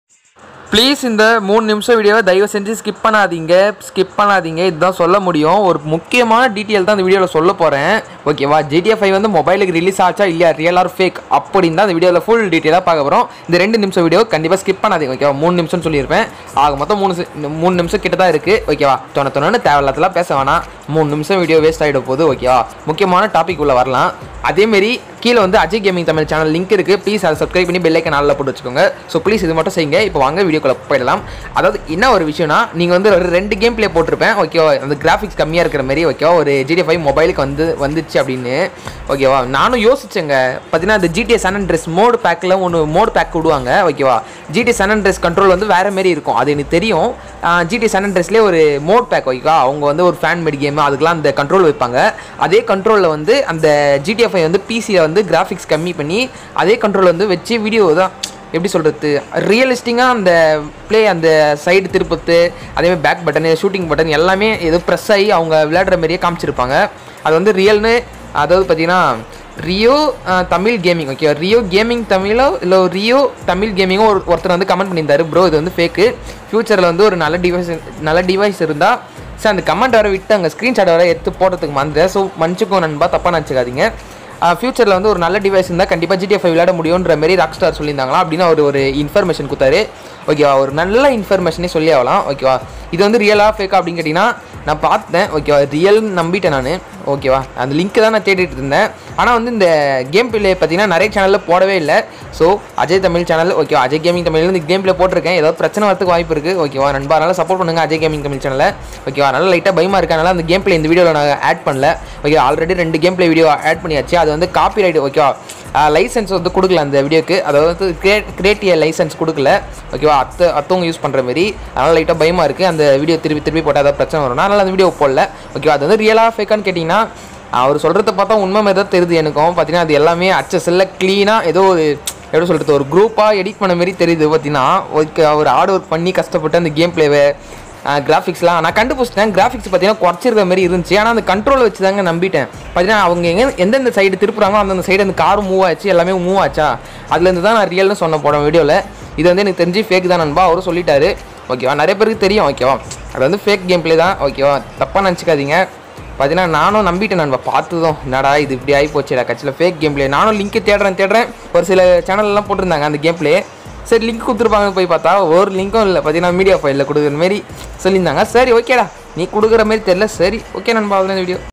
please இந்த மூணு நிமிஷம் வீடியோவை தயவு செஞ்சு ஸ்கிப் பண்ணாதீங்க ஸ்கிப் பண்ணாதீங்க இதுதான் சொல்ல முடியும் ஒரு முக்கியமான டீட்டெயில் தான் இந்த வீடியோவில் சொல்ல போகிறேன் ஓகேவா ஜிடிஎஃப் ஃபைவ் வந்து மொபைலுக்கு ரிலீஸ் ஆச்சா இல்லையா ரியல் ஆர் ஃபேக் அப்படின்னு தான் இந்த வீடியோவில் ஃபுல் டீட்டெயிலாக பார்க்க போகிறோம் இந்த ரெண்டு நிமிஷம் வீடியோ கண்டிப்பாக ஸ்கிப் பண்ணாதீங்க ஓகேவா மூணு நிமிஷம் சொல்லியிருப்பேன் ஆக மொத்தம் மூணு சி- இந்த மூணு நிமிஷம் கிட்ட தான் இருக்குது ஓகேவா தொண்ணு தொண்ணு தேவையில்லாதெல்லாம் பேச வேணாம் மூணு நிமிஷம் வீடியோ வேஸ்ட் ஆகிட போகுது ஓகேவா முக்கியமான டாபிக் உள்ள வரலாம் அதேமாரி கீழே வந்து Ajay gaming Tamil channel link இருக்குது ப்ளீஸ் அதை சப்ஸ்கிரைப் பண்ணி பெல்லைக்கன் நாளில் போட்டு வச்சுக்கோங்க ஸோ ப்ளீஸ் இது மட்டும் செய்யுங்க இப்போ வாங்க வீடியோக்குள்ள போயிடலாம் அதாவது என்ன ஒரு விஷயம்னா நீங்கள் வந்து ஒரு ரெண்டு கேம் ப்ளே போட்டிருப்பேன் ஓகேவா அந்த கிராஃபிக்ஸ் கம்மியாக இருக்கிற மாதிரி ஓகேவா ஒரு ஜிடிஎஃப் ஃபைவ் மொபைலுக்கு வந்து வந்துச்சு அப்படின்னு ஓகேவா நானும் யோசிச்சேங்க பார்த்தீங்கன்னா இந்த GTA San Andreas mod பேக்கில் ஒன்று மோடு பேக் விடுவாங்க ஓகேவா GTA San Andreas control வந்து வேறு மாரி இருக்கும் அது எனக்கு தெரியும் ஜிடி சன் அண்ட் ட்ரெஸ்லேயே ஒரு மோட் பேக் ஓகேவா அவங்க வந்து ஒரு ஃபேன் மேட் கேம் அதுக்கெலாம் அந்த கண்ட்ரோல் வைப்பாங்க அதே கண்ட்ரோலில் வந்து அந்த ஜிடிஎஃப்ஐ வந்து பிசியில் வந்து கிராஃபிக்ஸ் கம்மி பண்ணி அதே கண்ட்ரோல் வந்து வச்சு வீடியோ தான் எப்படி சொல்கிறது ரியலிஸ்டிங்காக அந்த ப்ளே அந்த சைடு திருப்பத்து அதேமாதிரி பேக் பட்டன் ஷூட்டிங் பட்டன் எல்லாமே ஏதோ ப்ரெஸ் ஆகி அவங்க விளையாடுற மாதிரியே காமிச்சிருப்பாங்க அது வந்து ரியல்னு அதாவது பார்த்தீங்கன்னா ரியோ அஹ், Tamil gaming okay Rio gaming தமிழோ இல்லை ரியோ தமிழ் கேமிங்கோ ஒரு ஒருத்தர் வந்து கமெண்ட் பண்ணியிருந்தாரு ப்ரோ இது வந்து ஃபேக்கு ஃப்யூச்சரில் வந்து ஒரு நல்ல டிவைஸ் நல்ல டிவைஸ் இருந்தால் சார் அந்த கமெண்ட் வர விட்டு அங்கே ஸ்க்ரீன்ஷாட் வர எடுத்து போடுறதுக்கு மறந்துட்டேன் ஸோ மன்னிச்சுக்கோ நண்பா தப்பாக நினச்சிக்காதீங்க ஃபியூச்சரில் வந்து ஒரு நல்ல டிவைஸ் இருந்தால் கண்டிப்பாக ஜிடிஎஃப் விளையாட முடியுன்ற மாரி ராக் ஸ்டார் சொல்லியிருந்தாங்களா அப்படின்னு அவர் ஒரு இன்ஃபர்மேஷன் கொடுத்தாரு ஓகேவா ஒரு நல்ல இன்ஃபர்மேஷனே சொல்லி ஆகலாம் ஓகேவா இது வந்து ரியலாக ஃபேக்கா அப்படின்னு கேட்டிங்கன்னா நான் பார்த்தேன் ஓகேவா ரியல்னு நம்பிட்டேன் நான் ஓகேவா அந்த லிங்க் தான் நான் தேடிட்டு இருந்தேன் ஆனால் வந்து இந்த கேம் பிளே பார்த்தீங்கன்னா நிறைய சேனலில் போடவே இல்லை ஸோ அஜய் தமிழ் சேனல் ஓகேவா அஜய் கேமிங் தமிழ்ல இந்த கேம் பிளே போட்டிருக்கேன் ஏதாவது பிரச்சனை வரதுக்கு வாய்ப்பு இருக்குது ஓகேவா நண்பா அதனால் சப்போர்ட் பண்ணுங்கள் அஜய் கேமிங் தமிழ் சேனலை ஓகேவா நல்லா லைட்டாக பயமாக இருக்கனால அந்த கேம் பிளே இந்த வீடியோவில் நான் ஆட் பண்ணல ஓகே ஆல்ரெடி ரெண்டு கேம் பிளே வீடியோ ஆட் பண்ணியாச்சு அது வந்து காப்பி ரைட் ஓகேவா லைசன்ஸ் வந்து கொடுக்கல அந்த வீடியோக்கு அதாவது கிரேட் கிரியேட்டிய லைசன்ஸ் கொடுக்கல ஓகேவா அத்தை அத்தவங்க யூஸ் பண்ணுற மாதிரி அதனால் லைட்டாக பயமாக இருக்குது அந்த வீடியோ திருப்பி திருப்பி போட்டால் ஏதாவது பிரச்சனை வரும் அதனால் அந்த வீடியோ போடல ஓகேவா அது வந்து ரியலாக ஃபேக்கான்னு கேட்டிங்கன்னா அவர் சொல்கிறத பார்த்தா உண்மை மாதிரி தான் தெரியுது எனக்கும் பார்த்தீங்கன்னா அது எல்லாமே அச்ச செல்ல க்ளீனாக ஏதோ ஒரு எப்படி சொல்கிறது ஒரு குரூப்பாக எடிட் பண்ண மாதிரி தெரியுது பார்த்தீங்கன்னா ஓகே அவர் ஹார்ட் ஒர்க் பண்ணி கஷ்டப்பட்டு அந்த கேம் பிளேவை கிராஃபிக்ஸ்லாம் நான் கண்டுபிடிச்சிட்டேன் கிராஃபிக்ஸ் பார்த்தீங்கன்னா குறைச்சிருக்க மாதிரி இருந்துச்சு ஆனால் அந்த கண்ட்ரோல் வச்சு தாங்க நம்பிட்டேன் பார்த்தீங்கன்னா அவங்க எங்கே எந்தெந்த சைடு திருப்புறாங்களோ அந்தந்த சைடு அந்த கார் மூவ் ஆச்சு எல்லாமே மூவ் ஆச்சா அதுலேருந்து தான் நான் ரியல்னு சொன்ன போட வீடியோவில் இது வந்து எனக்கு தெரிஞ்சு ஃபேக் தான் நண்பா அவரும் சொல்லிட்டாரு ஓகேவா நிறைய பேருக்கு தெரியும் ஓகேவா அது வந்து ஃபேக் கேம் பிளே தான் ஓகேவா தப்பாக நினச்சிக்காதீங்க பார்த்தீங்கன்னா நானும் நம்பிட்டேன் நண்பா பார்த்ததும் என்னடா இது இப்படி ஆகி போச்சுடா கட்சியில் ஃபேக் கேம் பிளே நானும் லிங்க் தேடுறேன் தேடுறேன் ஒரு சில சேனல்லாம் போட்டிருந்தாங்க அந்த கேம் பிளே சரி லிங்க் கொடுத்துருப்பாங்க போய் பார்த்தா ஒரு லிங்க்கும் இல்லை பார்த்தீங்கன்னா மீடியா ஃபைலில் கொடுக்குற மாரி சொல்லியிருந்தாங்க சரி ஓகேடா நீ கொடுக்குற மாதிரி தெரியல சரி ஓகே நண்பா அவ்வளோ வீடியோ